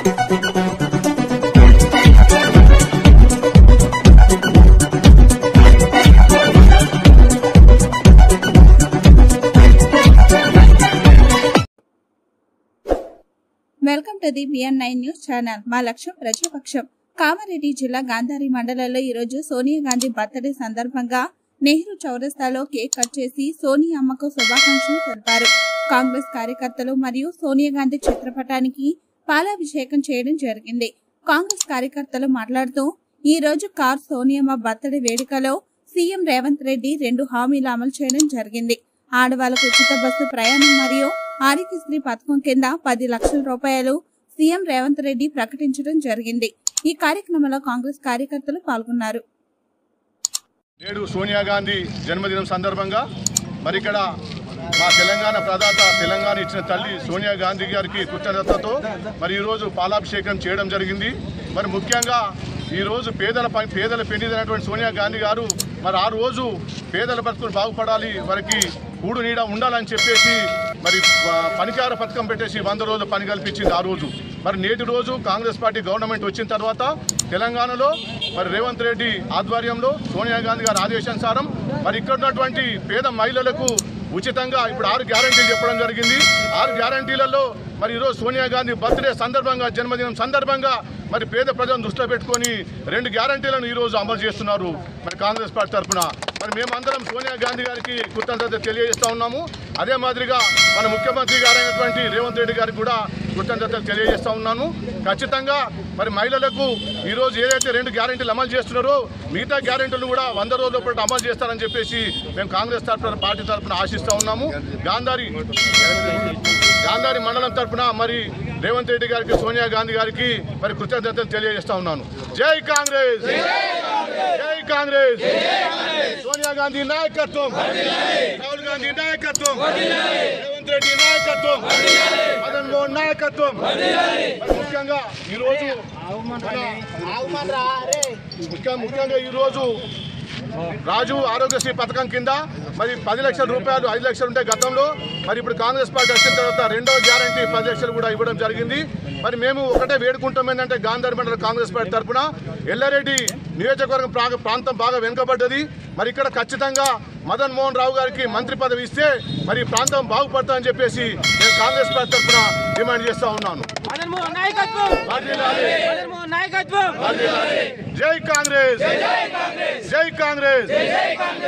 Welcome to the B N nine news channel మా లక్ష్యం ప్రజాపక్షం కామారెడ్డి జిల్లా గాంధారి మండలంలో ఈరోజు సోనియా గాంధీ బర్త్డే సందర్భంగా నెహ్రూ చౌరస్తాలో కేక్ కట్ చేసి సోనియా అమ్మకు శుభాకాంక్షలు తెలిపారు కాంగ్రెస్ కార్యకర్తలు మరియు సోనియా గాంధీ చిత్రపటానికి పాలాభిషేకం చేయడం జరిగింది కాంగ్రెస్ కార్యకర్తలు మాట్లాడుతూ ఈ రోజు కార్ సోనియమ్మ బర్త్డే వేడుకలో సీఎం రేవంత్ రెడ్డి రెండు హామీలు అమలు చేయడం జరిగింది ఆడవాళ్లకు ఉచిత బస్సు ప్రయాణం మరియు ఆరోగ్యశ్రీ పథకం కింద పది లక్షల రూపాయలు సీఎం రేవంత్ రెడ్డి ప్రకటించడం జరిగింది ఈ కార్యక్రమంలో కాంగ్రెస్ కార్యకర్తలు పాల్గొన్నారు నేడు సోనియా గాంధీ జన్మదినం సందర్భంగా మరి ఇక్కడ మా తెలంగాణ ప్రదాత తెలంగాణ ఇచ్చిన తల్లి సోనియా గాంధీ గారికి కృతజ్ఞతతో మరి ఈరోజు పాలాభిషేకం చేయడం జరిగింది మరి ముఖ్యంగా ఈరోజు పేదల ప- పేదల పెన్నిదైనటువంటి సోనియా గాంధీ గారు మరి ఆ రోజు పేదల బతుకులు బాగుపడాలి వారికి కూడు నీడ ఉండాలని చెప్పేసి మరి ఆ, పనికార పథకం పెట్టేసి వంద రోజుల పని కల్పించింది ఆ రోజు మరి నేటి రోజు కాంగ్రెస్ పార్టీ గవర్నమెంట్ వచ్చిన తర్వాత తెలంగాణలో మరి రేవంత్ రెడ్డి ఆధ్వర్యంలో సోనియా గాంధీ గారి ఆదేశానుసారం మరి ఇక్కడ ఉన్నటువంటి పేద మహిళలకు ఉచితంగా ఇప్పుడు ఆరు గ్యారంటీలు చెప్పడం జరిగింది ఆరు గ్యారంటీలలో మరి ఈరోజు సోనియా గాంధీ బర్త్డే సందర్భంగా జన్మదినం సందర్భంగా మరి పేద ప్రజలను దృష్టిలో పెట్టుకొని రెండు గ్యారంటీలను ఈరోజు అమలు చేస్తున్నారు మరి కాంగ్రెస్ పార్టీ తరఫున మరి మేమందరం సోనియా గాంధీ గారికి కృతజ్ఞత తెలియజేస్తా ఉన్నాము అదే మాదిరిగా మన ముఖ్యమంత్రి గారైనటువంటి రేవంత్ రెడ్డి గారికి కూడా కృతజ్ఞతలు తెలియజేస్తా ఉన్నాను ఖచ్చితంగా మరి మహిళలకు ఈరోజు ఏదైతే రెండు గ్యారెంటీలు అమలు చేస్తున్నారో మిగతా గ్యారెంటీలు కూడా వంద రోజుల పాటు అమలు చేస్తారని చెప్పేసి మేము కాంగ్రెస్ తరఫున పార్టీ తరఫున ఆశిస్తా ఉన్నాము గాంధారి గాంధారి మండలం తరఫున మరి రేవంత్ రెడ్డి గారికి సోనియా గాంధీ గారికి మరి కృతజ్ఞతలు తెలియజేస్తా ఉన్నాను జై కాంగ్రెస్ జై కాంగ్రెస్ సోనియా గాంధీ నాయకత్వం రాహుల్ గాంధీ నాయకత్వం రేవంత్ రెడ్డి నాయకత్వం మదన్ మోహన్ నాయకత్వం మరి ముఖ్యంగా ఈరోజు మన- ముఖ్య- ముఖ్యంగా ఈరోజు రాజు ఆరోగ్యశ్రీ పథకం కింద మరి పది లక్షల రూపాయలు ఐదు లక్షలు ఉంటే గతంలో మరి ఇప్పుడు కాంగ్రెస్ పార్టీ వచ్చిన తర్వాత రెండవ గ్యారంటీ పది లక్షలు కూడా ఇవ్వడం జరిగింది మరి మేము ఒకటే వేడుకుంటాం ఏంటంటే గాంధారి మండల కాంగ్రెస్ పార్టీ తరఫున ఎల్లారెడ్డి నియోజకవర్గం ప్రా- ప్రాంతం బాగా వెనుకబడ్డది మరి ఇక్కడ ఖచ్చితంగా మదన్ మోహన్ రావు గారికి మంత్రి పదవి ఇస్తే మరి ఈ ప్రాంతం బాగుపడతామని చెప్పేసి నేను కాంగ్రెస్ పార్టీ తరఫున డిమాండ్ చేస్తా ఉన్నాను మదన్మోహన్ నాయకత్వం వర్ధిల్లాలి. మదన్మోహన్ నాయకత్వం జై కాంగ్రెస్ జై కాంగ్రెస్